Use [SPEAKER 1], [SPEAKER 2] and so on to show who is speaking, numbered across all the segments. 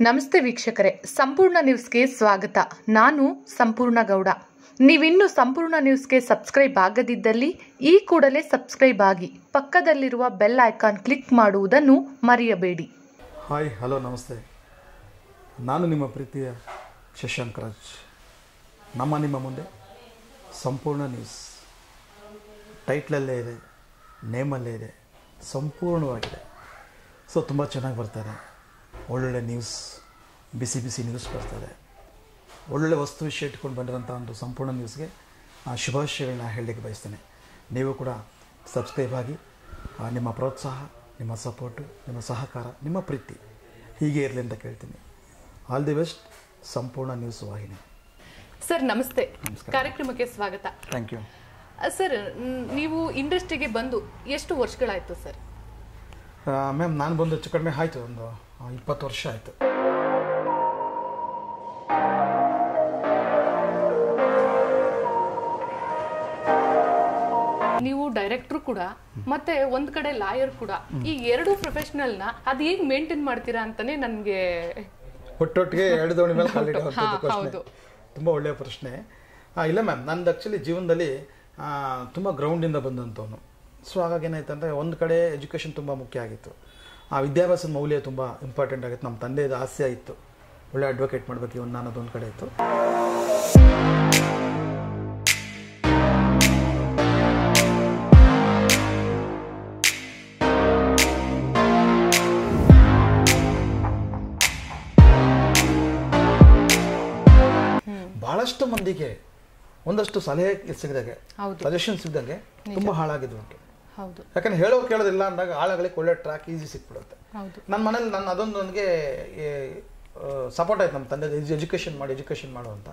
[SPEAKER 1] ನಮಸ್ತೆ ವೀಕ್ಷಕರೇ ಸಂಪೂರ್ಣ ನ್ಯೂಸ್ಗೆ ಸ್ವಾಗತ ನಾನು ಸಂಪೂರ್ಣ ಗೌಡ ನೀವಿನ್ನೂ ಸಂಪೂರ್ಣ ನ್ಯೂಸ್ಗೆ ಸಬ್ಸ್ಕ್ರೈಬ್ ಆಗದಿದ್ದಲ್ಲಿ ಈ ಕೂಡಲೇ ಸಬ್ಸ್ಕ್ರೈಬ್ ಆಗಿ ಪಕ್ಕದಲ್ಲಿರುವ ಬೆಲ್ ಐಕಾನ್ ಕ್ಲಿಕ್ ಮಾಡುವುದನ್ನು ಮರೆಯಬೇಡಿ
[SPEAKER 2] ಹಾಯ್ ಹಲೋ ನಮಸ್ತೆ ನಾನು ನಿಮ್ಮ ಪ್ರೀತಿಯ ಶಶಾಂಕ್ ರಾಜ್ ನಮ್ಮ ನಿಮ್ಮ ಮುಂದೆ ಸಂಪೂರ್ಣ ನ್ಯೂಸ್ ಟೈಟ್ಲಲ್ಲೇ ಇದೆ ನೇಮಲ್ಲೇ ಇದೆ ಸಂಪೂರ್ಣವಾಗಿದೆ ಸೊ ತುಂಬ ಚೆನ್ನಾಗಿ ಬರ್ತಾರೆ ಒಳ್ಳೊಳ್ಳೆ ನ್ಯೂಸ್ ಬಿಸಿ ಬಿಸಿ ನ್ಯೂಸ್ ಬರ್ತಾರೆ ಒಳ್ಳೊಳ್ಳೆ ವಸ್ತು ವಿಷಯ ಇಟ್ಕೊಂಡು ಬಂದಿರೋಂಥ ಒಂದು ಸಂಪೂರ್ಣ ನ್ಯೂಸ್ಗೆ ಆ ಶುಭಾಶಯಗಳನ್ನ ಹೇಳಲಿಕ್ಕೆ ಬಯಸ್ತೇನೆ ನೀವು ಕೂಡ ಸಬ್ಸ್ಕ್ರೈಬ್ ಆಗಿ ಆ, ನಿಮ್ಮ ಪ್ರೋತ್ಸಾಹ ನಿಮ್ಮ ಸಪೋರ್ಟು ನಿಮ್ಮ ಸಹಕಾರ ನಿಮ್ಮ ಪ್ರೀತಿ ಹೀಗೆ ಇರಲಿ ಅಂತ ಕೇಳ್ತೀನಿ ಆಲ್ ದಿ ಬೆಸ್ಟ್ ಸಂಪೂರ್ಣ ನ್ಯೂಸ್ ವಾಹಿನಿ
[SPEAKER 1] ಸರ್ ನಮಸ್ತೆ ಕಾರ್ಯಕ್ರಮಕ್ಕೆ ಸ್ವಾಗತ
[SPEAKER 2] ಥ್ಯಾಂಕ್ ಯು
[SPEAKER 1] ಸರ್ ನೀವು ಇಂಡಸ್ಟ್ರಿಗೆ ಬಂದು ಎಷ್ಟು ವರ್ಷಗಳಾಯ್ತು ಸರ್
[SPEAKER 2] ಮ್ಯಾಮ್ ನಾನು ಬಂದು ಹೆಚ್ಚು ಕಡಿಮೆ ಆಯಿತು ಒಂದು ಆ, ಇಪ್ಪತ್ತು ವರ್ಷ ಆಯಿತು
[SPEAKER 1] ನೀವು ಡೈರೆಕ್ಟರ್ ಕೂಡ ಮತ್ತೆ ಒಂದ್ ಕಡೆ ಲಾಯರ್ ಕೂಡ ಈ ಎರಡು ಪ್ರೊಫೆಷನಲ್ ನ ಅದ್ ಹೇಗ್ ಮೇಂಟೈನ್ ಮಾಡ್ತೀರಾ ಅಂತಾನೆ ನನ್ಗೆ
[SPEAKER 2] ಒಟ್ಟೊಟ್ಟಿಗೆ ಎರಡು ದೋಣಿ ಮೇಲೆ ಕಾಲಿಡೋ
[SPEAKER 1] ಹಾ,
[SPEAKER 2] ಪ್ರಶ್ನೆ
[SPEAKER 1] ಹೌದು.
[SPEAKER 2] ತುಂಬ ಒಳ್ಳೆಯ ಪ್ರಶ್ನೆ ಆ, ಇಲ್ಲ ಮ್ಯಾಮ್ ನಂದು ಆ್ಯಕ್ಚುಲಿ ಜೀವನದಲ್ಲಿ ಆ, ತುಂಬ ಗ್ರೌಂಡಿಂದ ಬಂದಂಥವನು ಸೊ ಹಾಗಾಗಿ ಏನಾಯ್ತು ಅಂದರೆ ಒಂದು ಕಡೆ ಎಜುಕೇಷನ್ ತುಂಬ ಮುಖ್ಯ ಆಗಿತ್ತು ಆ ವಿದ್ಯಾಭ್ಯಾಸದ ಮೌಲ್ಯ ತುಂಬ ಇಂಪಾರ್ಟೆಂಟ್ ಆಗಿತ್ತು ನಮ್ಮ ತಂದೆದು ಆಸೆ ಇತ್ತು ಒಳ್ಳೆ ಅಡ್ವೊಕೇಟ್ ಮಾಡಬೇಕು ಇವನು ಅನ್ನೋದು ಒಂದು ಕಡೆ ಇತ್ತು ಬಹಳಷ್ಟು ಮಂದಿಗೆ ಒಂದಷ್ಟು ಸಲಹೆ ಸಿಗದಾಗೆ
[SPEAKER 1] ಹೌದು.
[SPEAKER 2] ಸಜೆಷನ್ ಸಿಗ್ದಂಗೆ ತುಂಬ ಹಾಳಾಗಿದ್ದು ಉಂಟು
[SPEAKER 1] ಹೌದು
[SPEAKER 2] ಯಾಕಂದ್ರೆ ಹೇಳೋ ಕೇಳೋದಿಲ್ಲ ಅಂದಾಗ ಆಳಗಳಿಗೆ ಒಳ್ಳೆ ಟ್ರ್ಯಾಕ್ ಈಸಿ ಸಿಕ್ಬಿಡುತ್ತೆ
[SPEAKER 1] ಹೌದು
[SPEAKER 2] ನನ್ನ ಮನೇಲಿ ನನ್ನ ಅದೊಂದು ನನಗೆ ಸಪೋರ್ಟ್ ಆಯ್ತು ನಮ್ಮ ತಂದೆ ಎಜುಕೇಷನ್ ಮಾಡಿ ಎಜುಕೇಷನ್ ಮಾಡು ಅಂತ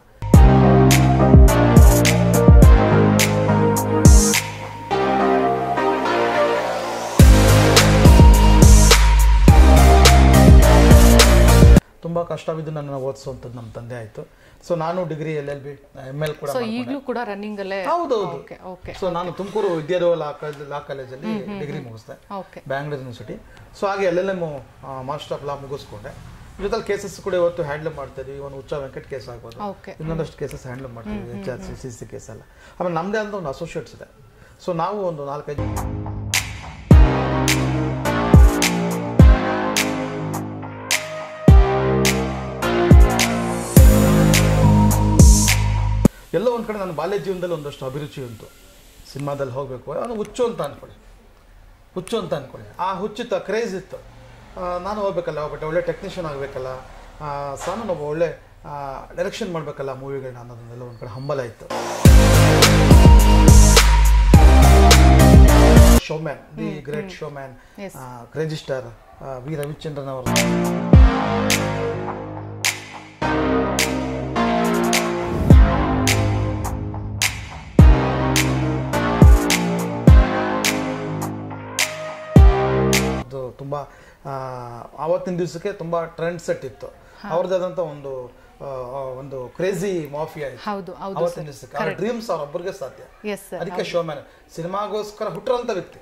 [SPEAKER 2] ತುಂಬ ಕಷ್ಟವಿದ್ದು ನನ್ನ ಓದಿಸುವಂಥದ್ದು ನಮ್ಮ ತಂದೆ ಆಯಿತು ಸೊ ನಾನು degree L L B M L ಕೂಡ
[SPEAKER 1] ಸೊ ಈಗ್ಲೂ ಕೂಡ ರನ್ನಿಂಗ್ ಅಲ್ಲೇ
[SPEAKER 2] ಹೌದೌದು
[SPEAKER 1] ಓಕೆ ಓಕೆ
[SPEAKER 2] ಸೊ ನಾನು ತುಮಕೂರು ವಿದ್ಯಾದೇವ ಲಾ ಕಾಲೇಜ್ ಲಾ ಕಾಲೇಜಲ್ಲಿ ಡಿಗ್ರಿ ಮುಗಿಸ್ದೆ
[SPEAKER 1] ಓಕೆ
[SPEAKER 2] ಬ್ಯಾಂಗ್ಳೂರ್ ಯೂನಿವರ್ಸಿಟಿ ಸೊ ಹಾಗೆ L L M master of law ಮುಗಿಸ್ಕೊಂಡೆ ಜೊತೆಲಿ ಕೇಸಸ್ ಕೂಡ ಇವತ್ತು ಹ್ಯಾಂಡಲ್ ಮಾಡ್ತಾ ಇದೀವಿ ಒಂದು ಉಚ್ಚ ವೆಂಕಟ್ ಕೇಸ್ ಆಗ್ಬೋದು
[SPEAKER 1] ಓಕೆ
[SPEAKER 2] ಇನ್ನೊಂದಷ್ಟು ಕೇಸಸ್ ಹ್ಯಾಂಡಲ್ ಮಾಡ್ತೀವಿ H R C C C case ಎಲ್ಲ ಆಮೇಲೆ ನಮ್ಮದೇ ಅಂತ ಒಂದು ಅಸೋಸಿಯೇಟ್ಸ್ ಇದೆ ಸೊ ನಾವು ಒಂದು ನಾಲ್ಕೈದು ಎಲ್ಲೋ ಒಂದು ಕಡೆ ನನ್ನ ಬಾಲ್ಯ ಜೀವನದಲ್ಲಿ ಒಂದಷ್ಟು ಅಭಿರುಚಿ ಉಂಟು ಸಿನಿಮಾದಲ್ಲಿ ಹೋಗಬೇಕು ಅದು ಹುಚ್ಚು ಅಂತ ಅಂದ್ಕೊಳ್ಳಿ ಹುಚ್ಚು ಅಂತ ಅಂದ್ಕೊಳ್ಳಿ ಆ ಹುಚ್ಚಿತ್ತು ಕ್ರೇಜ್ ಇತ್ತು ಆ, ನಾನು ಹೋಗ್ಬೇಕಲ್ಲ ಬಟ್ ಒಳ್ಳೆ ಟೆಕ್ನಿಷಿಯನ್ ಆಗಬೇಕಲ್ಲ ಸಾನು ಒಬ್ಬ ಒಳ್ಳೆ ಡೈರೆಕ್ಷನ್ ಮಾಡಬೇಕಲ್ಲ ಮೂವಿಗಳನ್ನ ಅನ್ನೋದನ್ನೆಲ್ಲ ಒಂದು ಕಡೆ ಹಂಬಲ ಇತ್ತು showman the great showman
[SPEAKER 1] Yes.
[SPEAKER 2] Crazy star V Ravichandran ಅವರು ಅದು ತುಂಬ ಆ, ಆವತ್ತಿನ ದಿವಸಕ್ಕೆ ತುಂಬ ಟ್ರೆಂಡ್ ಸೆಟ್ ಇತ್ತು ಅವ್ರದ್ದಾದಂಥ ಒಂದು ಆ, ಆ, ಒಂದು ಕ್ರೇಜಿ ಮಾಫಿಯಾ ಇತ್ತು
[SPEAKER 1] ಹೌದು ಹೌದು
[SPEAKER 2] ಆವತ್ತಿನ ದಿವಸಕ್ಕೆ ಅವ್ರ ಡ್ರೀಮ್ಸ್ ಅವ್ರೊಬ್ಬರಿಗೆ ಸಾಧ್ಯ
[SPEAKER 1] ಎಸ್ ಸರ್
[SPEAKER 2] ಅದಕ್ಕೆ ಶೋಮ್ಯಾನ್ ಸಿನಿಮಾಗೋಸ್ಕರ ಹುಟ್ಟಿರೋಂಥ ವ್ಯಕ್ತಿ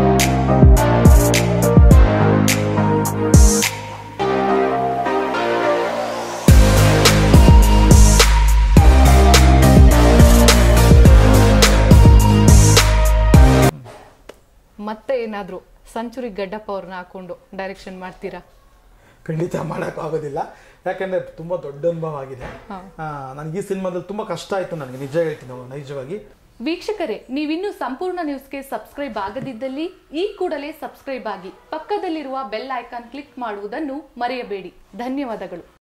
[SPEAKER 1] ಮತ್ತೆ ಏನಾದ್ರು ಸಂಚುರಿ ಗಡ್ಡಪ್ಪ ಅವ್ರನ್ನ ಹಾಕೊಂಡು ಡೈರೆಕ್ಷನ್ ಮಾಡ್ತೀರಾ
[SPEAKER 2] ಖಂಡಿತ ಮಾಡೋಕ್ಕಾಗೋದಿಲ್ಲ ಯಾಕಂದ್ರೆ ತುಂಬ ದೊಡ್ಡ ಅನುಭವ ಆಗಿದೆ ಆ, ನನಗೆ ಈ ಸಿನಿಮಾದಲ್ಲಿ ತುಂಬ ಕಷ್ಟ ಆಯಿತು ನನಗೆ ನಿಜ ಹೇಳ್ತೀನಿ ಅವ್ರು ನೈಜವಾಗಿ
[SPEAKER 1] ವೀಕ್ಷಕರೇ ನೀವಿನ್ನೂ ಸಂಪೂರ್ಣ ನ್ಯೂಸ್ಗೆ ಸಬ್ಸ್ಕ್ರೈಬ್ ಆಗದಿದ್ದಲ್ಲಿ ಈ ಕೂಡಲೇ ಸಬ್ಸ್ಕ್ರೈಬ್ ಆಗಿ ಪಕ್ಕದಲ್ಲಿರುವ ಬೆಲ್ ಐಕಾನ್ ಕ್ಲಿಕ್ ಮಾಡುವುದನ್ನು ಮರೆಯಬೇಡಿ ಧನ್ಯವಾದಗಳು